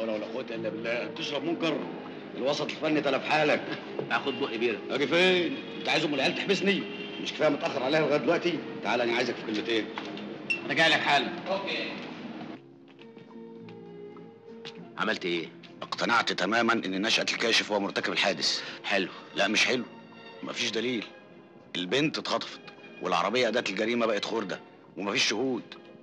حول ولا قوه الا بالله تشرب منكر الوسط الفني تلف حالك اخد بق بيره اجي فين انت عايز ام العيال تحبسني مش كفايه متاخر عليها لغايه دلوقتي تعالى انا عايزك في كلمتين انا جاي لك حالا اوكي عملت ايه اقتنعت تماما ان نشأة الكاشف هو مرتكب الحادث حلو لا مش حلو مفيش دليل البنت اتخطفت والعربيه اداه الجريمه بقت خرده ومفيش شهود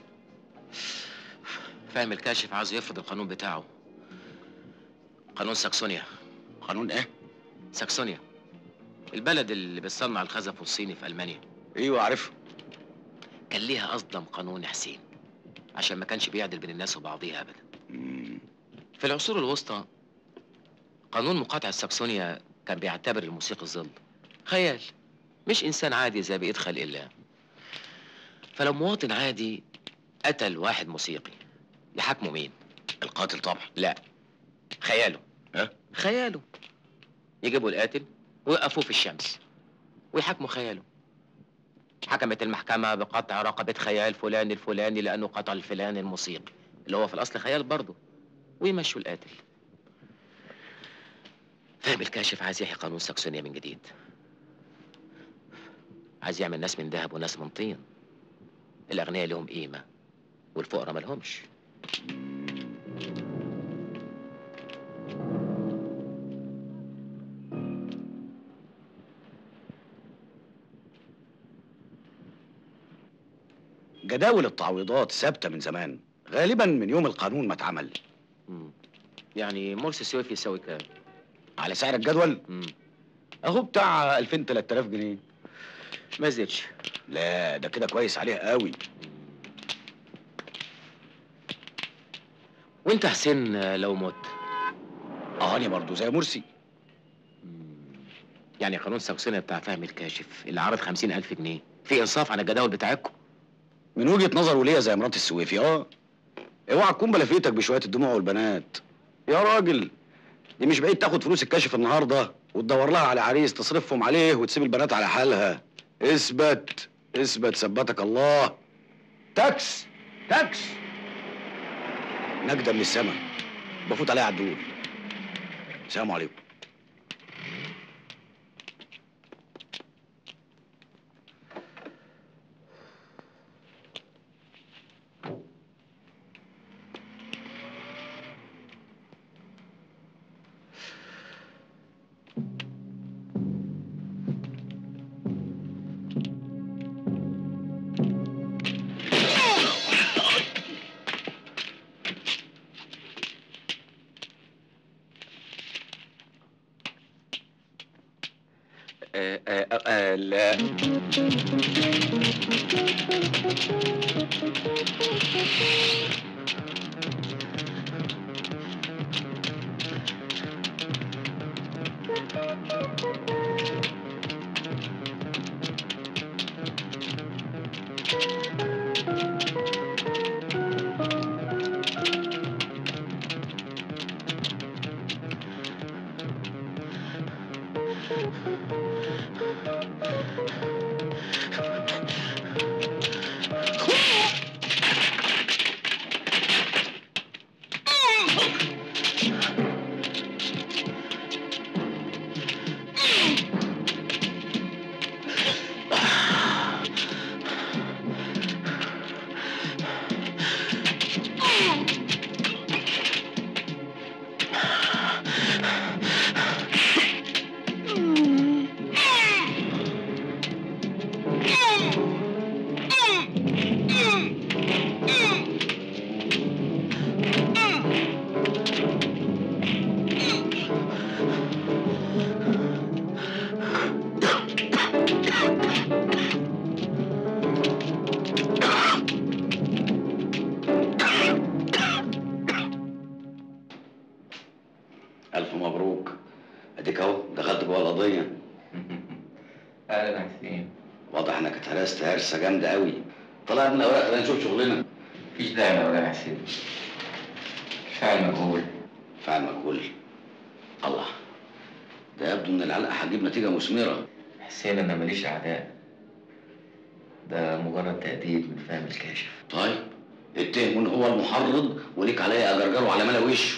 فاهم الكاشف عاوز يفرض القانون بتاعه قانون ساكسونيا قانون ايه ساكسونيا البلد اللي بتصنع الخزف والصيني في المانيا ايوه عارفه كان ليها اصلا قانون يا حسين عشان ما كانش بيعدل بين الناس وبعضيها ابدا مم. في العصور الوسطى قانون مقاطعة الساكسونيا كان بيعتبر الموسيقى الظل خيال مش إنسان عادي زي بقية خلق الله فلو مواطن عادي قتل واحد موسيقي يحاكمه مين؟ القاتل طبعا لا خياله ها؟ خياله يجيبوا القاتل ويوقفوه في الشمس ويحاكموا خياله حكمت المحكمة بقطع رقبة خيال فلان الفلاني لأنه قتل الفلان الموسيقي اللي هو في الأصل خيال برضه ويمشوا القاتل فاهم الكاشف عايز يحيي قانون ساكسونيا من جديد عايز يعمل ناس من ذهب وناس من طين الأغنياء لهم قيمة والفقراء مالهمش جداول التعويضات ثابته من زمان غالبا من يوم القانون ما اتعمل مم. يعني مرسي السويفي يساوي كام؟ على سعر الجدول مم. اهو بتاع 2000 3000 جنيه ما زيدش لا ده كده كويس عليه قوي وانت حسين آه، لو مت اهاني برضه زي مرسي يعني قانون ساكسونيا بتاع فهمي الكاشف اللي عرض خمسين ألف جنيه في إنصاف عن الجداول بتاعتكم من وجهه نظره ليا زي مرات السويفي اه اوعى تكون بلفيتك بشويه الدموع والبنات يا راجل دي مش بعيد تاخد فلوس الكاشف النهارده وتدور لها على عريس تصرفهم عليه وتسيب البنات على حالها اثبت اثبت ثبتك الله تاكس تاكس نجدة من السما بفوت عليها عدول السلام عليكم آه آه آه آه لا الف مبروك اديك اهو دخلت جوه القضيه أهلا يا حسين واضح انك اتهرست هرسه جامده قوي طلع من الاوراق خلينا نشوف شغلنا مفيش داعي ولا يا حسين فعل مجهول فعل مجهول الله ده يبدو ان العلقه هتجيب نتيجه مثمره حسين أنا ماليش أعداء ده مجرد تهديد من فهم الكاشف طيب اتهموا ان هو المحرض وليك عليا اجرجره على ملا وشه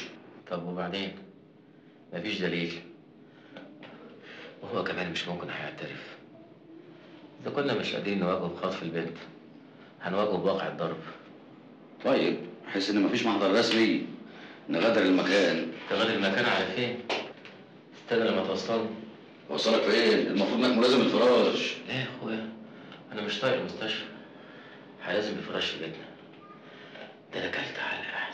طب وبعدين مفيش دليل وهو كمان مش ممكن هيعترف اذا كنا مش قادرين نواجهه بخطف البنت هنواجهه بواقع الضرب طيب حس ان مفيش محضر رسمي نغادر المكان تغادر المكان على فين استنى لما توصلني وصلك فين المفروض انك ملازم الفراش لا يا اخويا انا مش طايق المستشفى هلازم الفراش في بيتنا ده انا كلت علقه